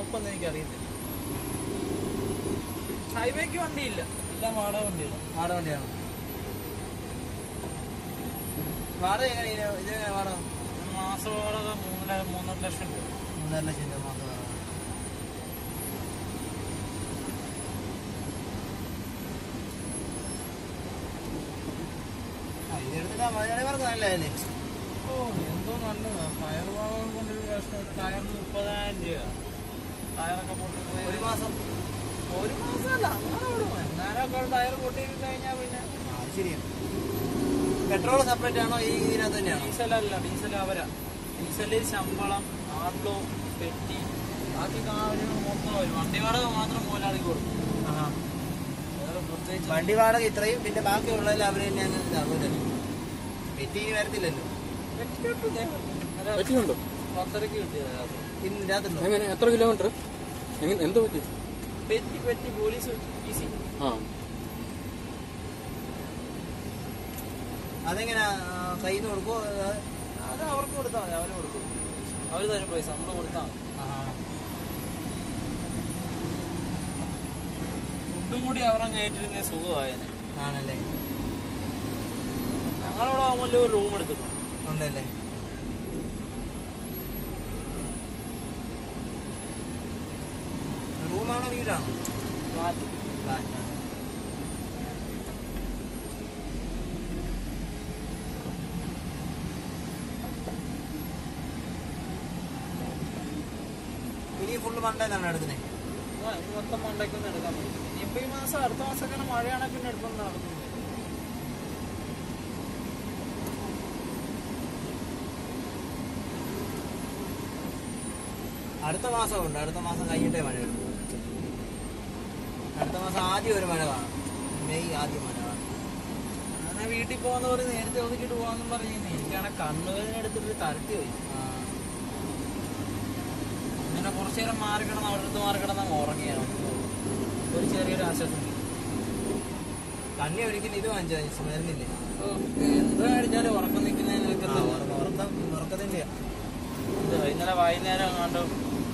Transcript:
ഉറപ്പൊന്നും എനിക്ക് അറിയത്തില്ല ഹൈവേക്ക് വണ്ടിയില്ല എല്ലാം വാടക വണ്ടിയാണ് വാടക വണ്ടിയാണോ വാടക എങ്ങനെ ഇതിന് ഇതെങ്ങനെ വാടക മാസ വാടക മൂന്നര മൂന്നര ലക്ഷം രൂപ മൂന്നര ലക്ഷം രൂപ മാസം വാടക ആ, ഇതെടുത്തിട്ട് മലയാളി പറഞ്ഞ നല്ലതല്ലേ ഓ എന്തോ നല്ലതാ ടയർ വാടക കൊണ്ടൊരു പ്രശ്നം ടയറിന് മുപ്പതിനായിരം രൂപ ടയറൊക്കെ പൊട്ടി പോയി ഒരു മാസം ഒരു മാസമല്ല അങ്ങനെ വിടും എന്നാലൊക്കെ ടയർ പൊട്ടി കഴിഞ്ഞാൽ പിന്നെ ആ അത് ശരിയാണ് പെട്രോൾ സെപ്പറേറ്റ് ആണോ ഈ ഇതിനകത്ത് തന്നെയാണോ ഡീസലല്ല ഡീസൽ അവരാ ഡീസലിൽ ശമ്പളം ആർലോ പെട്ടി ബാക്കി കാര്യങ്ങൾ മൊത്തം വരും വണ്ടി വാടക മാത്രം മുതലാളിക്ക് കൊടുക്കും വേറെ പ്രത്യേകിച്ച് വണ്ടി വാടക ഇത്രയും പിന്നെ ബാക്കിയുള്ളതിൽ അവർ തന്നെ അങ്ങ് ഇതാകൂലല്ലോ പെറ്റി ഇനി വരത്തില്ലല്ലോ പെട്ടി കിട്ടും ദേ. ഒരു പറ്റിയുണ്ടോ പത്തരക്ക് കിട്ടിയത് അത് ഇന്ന് ഇതിനകത്തുണ്ടോ എങ്ങനെ എത്ര കിലോമീറ്റർ എങ്ങനെ എന്തോ പറ്റി പെറ്റി പെറ്റി പോലീസ് ഈസി ആ അതെങ്ങനെ കയ്യിൽ നിന്ന് കൊടുക്കുമോ അത് അവർക്ക് കൊടുത്താൽ മതി അവര് കൊടുക്കും അവര് തരും പൈസ നമ്മള് കൊടുത്താൽ മതി ഫുഡും കൂടി അവരങ്ങ് ഏറ്റിരുന്ന സുഖമായേനെ ആണല്ലേ ഞങ്ങളിവിടെ ആകുമ്പോൾ ഒരു റൂം എടുത്തിട്ടുണ്ട് ഉണ്ടല്ലേ റൂമാണോ വീടാണോ ഫ്ലാറ്റ് ഫ്ലാറ്റ് ഇനി ഫുള്ള് മണ്ടേന്നാണ് എടുക്കുന്നത് ആ, ഇനി മൊത്തം മണ്ടയ്ക്കൊന്നും എടുക്കാൻ പറ്റും ഇനിയിപ്പോ ഈ മാസം അടുത്ത മാസമൊക്കെ മഴയാണെങ്കിൽ പിന്നെ എടുപ്പൊന്നും നടക്കുന്നില്ല അടുത്ത മാസം ഉണ്ട് അടുത്ത മാസം കഴിഞ്ഞിട്ടേ മഴ വരും അടുത്ത മാസം ആദ്യം ഒരു മഴ കാണും മെയ് ആദ്യം മഴ കാണും അങ്ങനെ വീട്ടിൽ പോകുന്ന പോലെ നേരത്തെ ഒതുക്കിട്ട് പോകാന്നും പറയുന്നേ എനിക്കാണ് കണ്ണുവേദന എടുത്തിട്ട് തരട്ടി പോയി ആ, ഇങ്ങനെ കുറച്ചു നേരം മാറി കിടന്ന് അവിടെ അടുത്ത് മാറി കിടന്ന് അങ്ങ് ഉറങ്ങിയാണ് ഒരു ചെറിയൊരു ആശ്വാസം കിട്ടി. കണ്ണി ഒരിക്കലും ഇത് വാങ്ങിച്ചു വരുന്നില്ലേ ഓ, എന്ത് കഴിച്ചാലും ഉറക്കം നിൽക്കുന്നതിന് ആ, വെക്കത്തില്ല ഉറക്കം ഉറക്കം ഉറക്കത്തിന്റെയാ ഇത് ഇന്നലെ വൈകുന്നേരം കണ്ടു